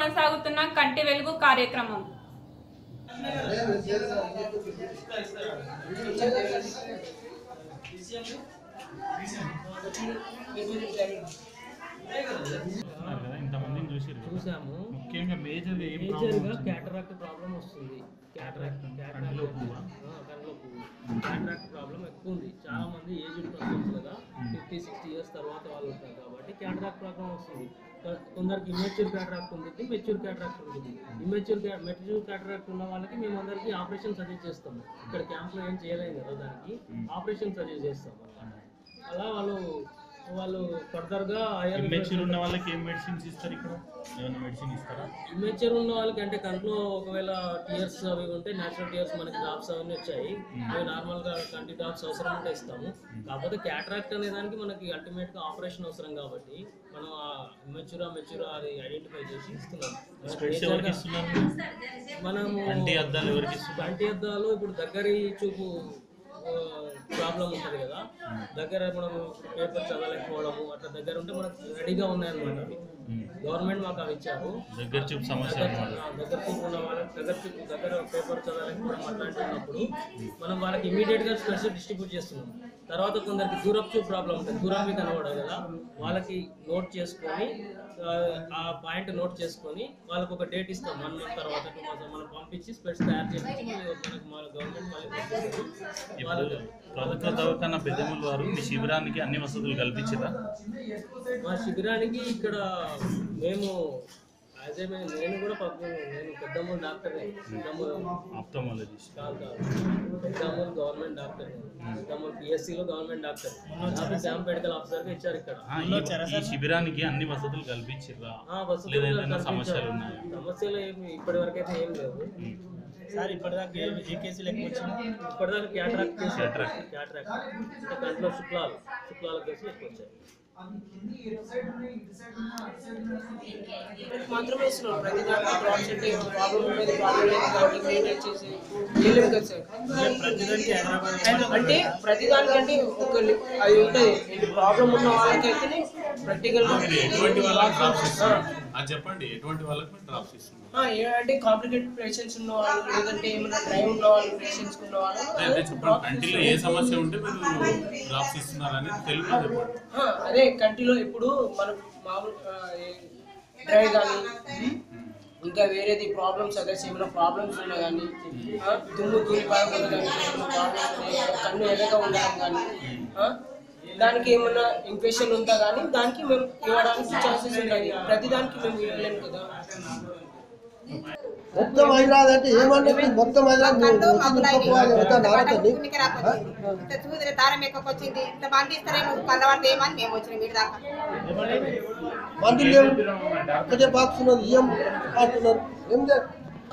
కొనసాగుతున్న కంటి వెలుగు కార్యక్రమం చూస్తున్నారు కదా ఇంతమందిని చూసిరు కదా. చూసాము ముఖ్యంగా మేజర్ ఏం మేజర్ ప్రాబ్లం గా వచ్చింది? క్యాటరాక్ట్ ప్రాబ్లం వస్తుంది క్యాటరాక్ట్ కంటిలో పువ్వా? కళ్ళలో పువ్వు క్యాటరాక్ట్ ప్రాబ్లం ఎక్కువ ఉంది చాలా మంది ఏజ్డ్ పర్సన్స్ కదా ఫిఫ్టీ సిక్స్టీ ఇయర్స్ తర్వాత వాళ్ళు ఉంటారు కాబట్టి క్యాటరాక్ట్ ప్రాబ్లం వస్తుంది కొ- కొందరికి ఇమ్మెచ్యూర్ క్యాటరాక్ట్ ఉంటుంది మెచ్యూర్ క్యాటరాక్ట్ ఉంటుంది ఇమ్మెచ్యూర్ మెచ్యూర్ క్యాటరాక్ట్ ఉన్న వాళ్ళకి మేము అందరికీ ఆపరేషన్ సజెస్ట్ చేస్తాము ఇక్కడ క్యాంప్లో ఏం చేయలేము కదా దానికి ఆపరేషన్ సజెస్ట్ చేస్తాం అలా వాళ్ళు వాళ్ళు ఫర్దర్గా ఇమ్మెచ్యూర్ ఉన్న వాళ్ళకి ఏం మెడిసిన్స్ ఇస్తారు ఇక్కడ ఏమైనా మెడిసిన్ ఇస్తారా ఇమ్మెచ్యూర్ ఉన్న వాళ్ళకి అంటే కంట్లో ఒకవేళ టీయర్స్ అవి ఉంటే నేచురల్ టీయర్స్ మనకి డ్రాప్స్ అవన్నీ వచ్చాయి అవి నార్మల్గా కంటి డ్రాప్స్ అవసరం ఉంటే ఇస్తాము కాకపోతే క్యాట్రాక్ట్ అనే దానికి మనకి అల్టిమేట్గా ఆపరేషన్ అవసరం కాబట్టి మనం ఆ ఇమ్మెచ్యూరా మెచ్యూరా అది ఐడెంటిఫై చేసి ఇస్తున్నాం స్పెట్స్ ఎవరికి ఇస్తున్నారు మనము కంటి అద్దాలు ఎవరికి ఇస్తున్నారు కంటి అద్దాలు ఇప్పుడు దగ్గరి చూపు ప్రాబ్లం ఉంటుంది కదా దగ్గర మనం పేపర్ చదవలేకపోవడము అట్లా దగ్గర ఉంటే మనకు రెడీగా ఉన్నాయన్నమాట అవి గవర్నమెంట్ మాకు అవి ఇచ్చారు దగ్గర చూపు సమస్య అన్నమాట ఆ దగ్గర చూపు ఉన్న వాళ్ళకి దగ్గర చూపు దగ్గర పేపర్ చదవలేకపోవడం అట్లాంటివి ఉన్నప్పుడు మనం వాళ్ళకి ఇమీడియట్ గా స్పెషల్ డిస్ట్రిబ్యూట్ చేస్తున్నాం తర్వాత కొందరికి దూరపు చూపు ప్రాబ్లం ఉంటుంది దూరం కనబడదు కదా వాళ్ళకి నోట్ చేసుకొని ఆ, ఆ పాయింట్ నోట్ చేసుకొని వాళ్ళకి ఒక డేట్ ఇస్తాం వన్ మంత్ తర్వాత టూ మంత్స్ మనం పంపించి స్పెట్స్ తయారు చేసి మనకి మన గవర్నమెంట్ ఇప్పుడు వాళ్ళకి ప్రభుత్వ దవాఖాన పెద్దముల వారు మీ శిబిరానికి అన్ని వసతులు కల్పించరా మా శిబిరానికి ఇక్కడ మేము యాజ్ ఏ నేను కూడా పక్క నేను పెద్దమ్మ డాక్టర్ పెద్దమ్మ ఆప్థమాలజిస్ట్ కాదు కాదు పెద్దమ్మూరు గవర్నమెంట్ డాక్టర్ పెద్దమ్మూరు పిఎస్సిలో గవర్నమెంట్ డాక్టర్ నాకు క్యాంప్ మెడికల్ ఆఫీసర్గా ఇచ్చారు ఇక్కడ ఆ, ఈ- ఈ శిబిరానికి అన్ని వసతులు కల్పించరా ఆ, వసతులు లేదా కూడా ఏదైనా కల్పించారు. సమస్యలు ఉన్నాయా సమస్యలు ఏమి ఇప్పటి వరకు అయితే ఏం లేవు సార్ ఇప్పటిదాకా ఏ ఏ కేసులు ఎక్కువ వచ్చినాయి ఇప్పటిదాకా క్యాటరాక్ట్ కేసు Cataract. క్యాటరాక్ట్ అంటే కంట్లో శుక్లాలు శుక్లాల కేసులు ఎక్కువ వచ్చాయి మాత్రమే ఇస్తున్నాం ప్రతి దాంట్లో డ్రాప్స్ అంటే ప్రాబ్లం ఉండేది ప్రాబ్లం లేదు కాబట్టి మెయింటైన్ చేసి చేయలేము కదా సార్ ప్రతిదానికి హైదరాబాద్ అంటే ప్రతి దానికంటే ఒక లి- అది ఉంటుంది ప్రాబ్లం ఉన్న వాళ్ళకైతేనే ప్రాక్టికల్ ఎటువంటి వాళ్ళకి డ్రాప్స్ ఇస్తున్నారు అది చెప్పండి ఎటువంటి వాళ్ళకి మీరు డ్రాప్స్ ఇస్తున్నారు అంటే కాంప్లికేటెడ్ పేషెంట్స్ ఉన్న వాళ్ళు లేదంటే ఏమైనా డ్రైవ్ ఉన్న వాళ్ళు పేషెంట్స్ ఉన్న అదే అదే చెప్పండి వాళ్ళు కంటిలో ఏ సమస్య ఉంటే మీరు డ్రాప్స్ ఇస్తున్నారు అనేది తెలుగు చెప్పండి ఆ, అదే కంటిలో ఇప్పుడు మనం మామూలు డ్రై కానీ ఇంకా వేరేది ప్రాబ్లమ్స్ అదర్స్ ఏమైనా ప్రాబ్లమ్స్ ఉన్నా కానీ దుమ్ము తూలి పడకుండా కానీ ఏమైనా ప్రాబ్లమ్స్ ఉన్నాయి కన్ను ఎర్రగా ఉండడం కానీ ఆ, దానికి ఏమైనా ఇన్ఫెక్షన్ ఉందా కానీ దానికి మేము ఇవ్వడానికి ఛాన్సెస్ ఉన్నాయి ప్రతి దానికి మేము ఇవ్వలేము కదా మొత్తం హైదరాబాద్ అంటే ఏమన్నది మొత్తం హైదరాబాద్ కళ్ళు నువ్వు మబ్బులైనవి. ఒక్కపోవాలి ఒక నారదండి పుణ్యకి రాకొచ్చింది. ఇంత చూదిరి దారం ఎక్కకొచ్చింది ఇంత మంది ఇస్తారేమో కళ్ళవాడితే ఏమని మేము వచ్చినాం వీడి దాకా మందులు లేవు ఒకటే బాక్స్ ఉన్నది ఏం అంటున్నారు ఏం చేయాలి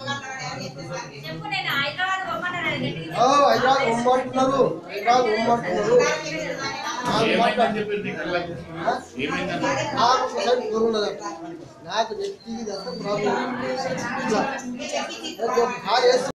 ఆ, హైదరాబాద్ ఉమ్మంటున్నారు హైదరాబాద్ ఉమ్మంటున్నారు నాకు మాట్లాడు. నాకు ఒకసారి జ్వరం ఉన్నదట. నాకు నెత్తికి ప్రాబ్లం ఇట్లా. నాకు బాగా వేస్తుంది.